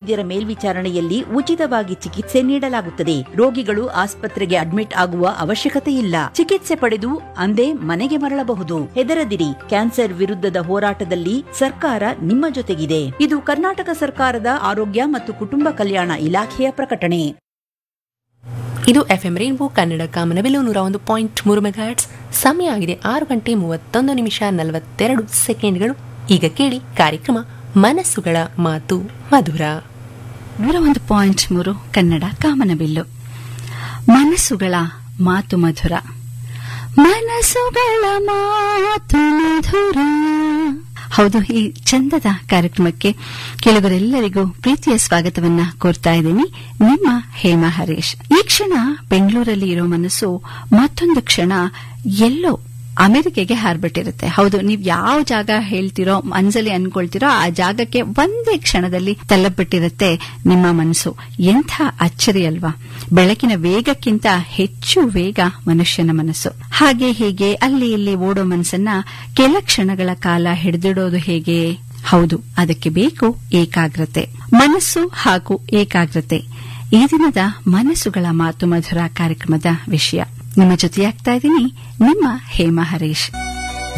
ವೈದ್ಯರ ಮೇಲ್ವಿಚಾರಣೆಯಲ್ಲಿ ಉಚಿತವಾಗಿ ಚಿಕಿತ್ಸೆ ನೀಡಲಾಗುತ್ತದೆ ರೋಗಿಗಳು ಆಸ್ಪತ್ರೆಗೆ ಅಡ್ಮಿಟ್ ಆಗುವ ಅವಶ್ಯಕತೆ ಇಲ್ಲ ಚಿಕಿತ್ಸೆ ಪಡೆದು ಅಂದೇ ಮನೆಗೆ ಮರಳಬಹುದು ಹೆದರದಿರಿ ಕ್ಯಾನ್ಸರ್ ವಿರುದ್ಧದ ಹೋರಾಟದಲ್ಲಿ ಸರ್ಕಾರ ನಿಮ್ಮ ಜೊತೆಗಿದೆ ಇದು ಕರ್ನಾಟಕ ಸರ್ಕಾರದ ಆರೋಗ್ಯ ಮತ್ತು ಕುಟುಂಬ ಕಲ್ಯಾಣ ಇಲಾಖೆಯ ಪ್ರಕಟಣೆ ಇದು ಎಫ್ ಎಂ ರೈನ್ಬೋ ಕನ್ನಡ ಕಾಮನವೆಲ್ಲ ನೂರ ಒಂದು ಪಾಯಿಂಟ್ ಮೂರು ಮೆಗಾಟ್ಸ್ ಸಮಯ ಆಗಿದೆ ಆರು ಗಂಟೆ ಮೂವತ್ತೊಂದು ನಿಮಿಷ ನಲವತ್ತೆರಡು ಸೆಕೆಂಡ್ಗಳು ಈಗ ಕೇಳಿ ಕಾರ್ಯಕ್ರಮ ಮನಸ್ಸುಗಳ ಮಾತು ಮಧುರ ನೂರ ಒಂದು ಪಾಯಿಂಟ್ ಮೂರು ಕನ್ನಡ ಕಾಮನಬಿಲ್ಲು ಮನಸ್ಸುಗಳ ಮಾತು ಮಧುರ ಮನಸ್ಸುಗಳ ಮಾತು ಮಧುರ ಹೌದು ಈ ಚಂದದ ಕಾರ್ಯಕ್ರಮಕ್ಕೆ ಕೆಲವರೆಲ್ಲರಿಗೂ ಪ್ರೀತಿಯ ಸ್ವಾಗತವನ್ನ ಕೋರ್ತಾ ಇದ್ದೀನಿ ನಿಮ್ಮ ಹೇಮಾ ಹರೀಶ್ ಈ ಕ್ಷಣ ಬೆಂಗಳೂರಲ್ಲಿ ಇರೋ ಮನಸ್ಸು ಮತ್ತೊಂದು ಕ್ಷಣ ಎಲ್ಲೋ ಅಮೆರಿಕೆಗೆ ಹಾರ್ಬಿಟ್ಟಿರುತ್ತೆ ಹೌದು ನೀವ್ ಯಾವ ಜಾಗ ಹೇಳ್ತಿರೋ ಮನ್ಸಲ್ಲಿ ಅನ್ಕೊಳ್ತಿರೋ ಆ ಜಾಗಕ್ಕೆ ಒಂದೇ ಕ್ಷಣದಲ್ಲಿ ತಲುಪಿಟ್ಟಿರುತ್ತೆ ನಿಮ್ಮ ಮನಸ್ಸು ಎಂಥ ಅಚ್ಚರಿ ಅಲ್ವಾ ಬೆಳಕಿನ ವೇಗಕ್ಕಿಂತ ಹೆಚ್ಚು ವೇಗ ಮನುಷ್ಯನ ಮನಸ್ಸು ಹಾಗೆ ಹೀಗೆ ಅಲ್ಲಿ ಇಲ್ಲಿ ಓಡೋ ಮನಸ್ಸನ್ನ ಕೆಲ ಕ್ಷಣಗಳ ಕಾಲ ಹಿಡಿದಿಡೋದು ಹೇಗೆ ಹೌದು ಅದಕ್ಕೆ ಬೇಕು ಏಕಾಗ್ರತೆ ಮನಸ್ಸು ಹಾಗೂ ಏಕಾಗ್ರತೆ ಈ ದಿನದ ಮನಸ್ಸುಗಳ ಮಾತು ಮಧುರ ಕಾರ್ಯಕ್ರಮದ ವಿಷಯ ನಿಮ್ಮ ಜೊತೆಯಾಗ್ತಾ ಇದ್ದೀನಿ ನಿಮ್ಮ ಹೇಮಾ ಹರೀಶ್